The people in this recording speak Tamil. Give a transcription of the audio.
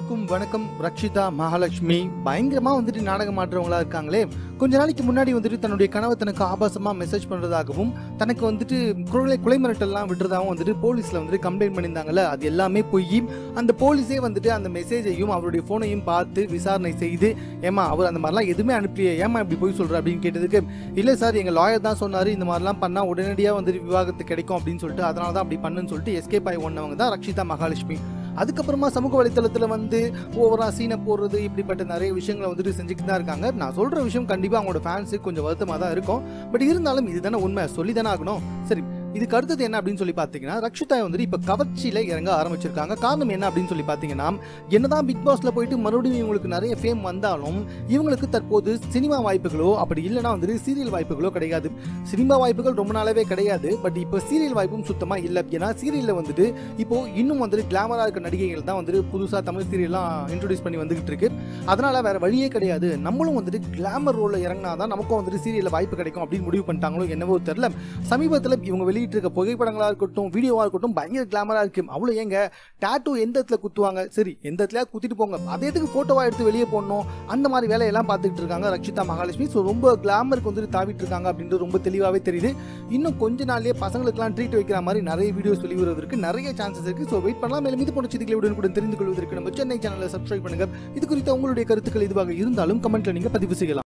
அனைவருக்கும் வணக்கம் ரக்ஷிதா மகாலட்சுமி பயங்கரமா வந்துட்டு நாடகம் ஆடுறவங்களா இருக்காங்களே கொஞ்ச நாளைக்கு முன்னாடி வந்துட்டு தன்னுடைய கணவர் தனக்கு ஆபாசமா மெசேஜ் பண்றதாகவும் தனக்கு வந்துட்டு குரலை கொலை மிரட்டல்லாம் விடுறதாகவும் வந்துட்டு போலீஸ்ல வந்துட்டு கம்ப்ளைண்ட் பண்ணியிருந்தாங்கல்ல அது எல்லாமே போய் அந்த போலீஸே வந்துட்டு அந்த மெசேஜையும் அவருடைய போனையும் பார்த்து விசாரணை செய்து ஏமா அவர் அந்த மாதிரிலாம் எதுவுமே அனுப்பியே ஏமா இப்படி போய் சொல்ற அப்படின்னு கேட்டதுக்கு இல்லை சார் எங்கள் லாயர் தான் சொன்னார் இந்த மாதிரிலாம் பண்ணால் உடனடியாக வந்துட்டு விவாகரத்து கிடைக்கும் அப்படின்னு சொல்லிட்டு அதனால தான் அப்படி பண்ணுன்னு சொல்லிட்டு எஸ்கேப் ஆகி ஒன்றவங்க தான் ரக்ஷிதா மகாலட்சுமி அதுக்கப்புறமா சமூக வலைத்தளத்தில் வந்து ஓவரா சீனை போடுறது இப்படிப்பட்ட நிறைய விஷயங்களை வந்துட்டு செஞ்சுக்கிட்டு தான் இருக்காங்க நான் சொல்கிற விஷயம் கண்டிப்பாக அவங்களோட ஃபேன்ஸுக்கு கொஞ்சம் வருத்தமாக தான் இருக்கும் பட் இருந்தாலும் இதுதானே உண்மை சொல்லி தானே ஆகணும் சரி இதுக்கு அடுத்தது என்ன அப்படின்னு சொல்லி பார்த்தீங்கன்னா ரக்ஷிதா வந்துட்டு இப்போ கவர்ச்சியில் இறங்க ஆரம்பிச்சிருக்காங்க காரணம் என்ன அப்படின்னு சொல்லி பார்த்தீங்கன்னா என்னதான் பிக் பாஸ்ல போயிட்டு மறுபடியும் இவங்களுக்கு நிறைய ஃபேம் வந்தாலும் இவங்களுக்கு தற்போது சினிமா வாய்ப்புகளோ அப்படி இல்லைனா வந்துட்டு சீரியல் வாய்ப்புகளோ கிடையாது சினிமா வாய்ப்புகள் ரொம்ப நாளாவே கிடையாது பட் இப்போ சீரியல் வாய்ப்பும் சுத்தமா இல்லை ஏன்னா சீரியல்ல வந்துட்டு இப்போ இன்னும் வந்துட்டு கிளாமரா இருக்க நடிகைகள் தான் வந்துட்டு புதுசா தமிழ் சீரியல்லாம் இன்ட்ரோடியூஸ் பண்ணி வந்துகிட்டு இருக்கு அதனால வேற வழியே கிடையாது நம்மளும் வந்துட்டு கிளாமர் ரோல்ல இறங்கினாதான் நமக்கும் வந்துட்டு சீரியல்ல வாய்ப்பு கிடைக்கும் அப்படின்னு முடிவு பண்ணிட்டாங்களோ என்னவோ தெரியல சமீபத்தில் இவங்க வெளியிட்டு இருக்க புகைப்படங்களா இருக்கட்டும் வீடியோவா இருக்கட்டும் பயங்கர கிளாமரா இருக்கு அவ்வளோ ஏங்க டாட்டூ எந்த இடத்துல குத்துவாங்க சரி எந்த இடத்துல குத்திட்டு போங்க அதே எதுக்கு போட்டோவா எடுத்து வெளியே போடணும் அந்த மாதிரி வேலையெல்லாம் பார்த்துக்கிட்டு இருக்காங்க ரக்ஷிதா மகாலட்சுமி ஸோ ரொம்ப கிளாமருக்கு வந்துட்டு தாவிட்டு இருக்காங்க அப்படின்றது ரொம்ப தெளிவாகவே தெரியுது இன்னும் கொஞ்ச நாள்லயே பசங்களுக்குலாம் ட்ரீட் வைக்கிற மாதிரி நிறைய வீடியோஸ் வெளிவருவதற்கு நிறைய சான்சஸ் இருக்கு ஸோ வெயிட் பண்ணலாம் மேலும் இது போன்ற செய்திகளை உடனுக்குடன் தெரிந்து கொள்வதற்கு நம்ம சென்னை சேனலை சப்ஸ்கிரைப் பண்ணுங்க இது குறித்த உங்களுடைய கருத்துக்கள் இதுவாக இருந்தாலும் கமெண்ட்ல நீங்க பதிவு செய்யலாம்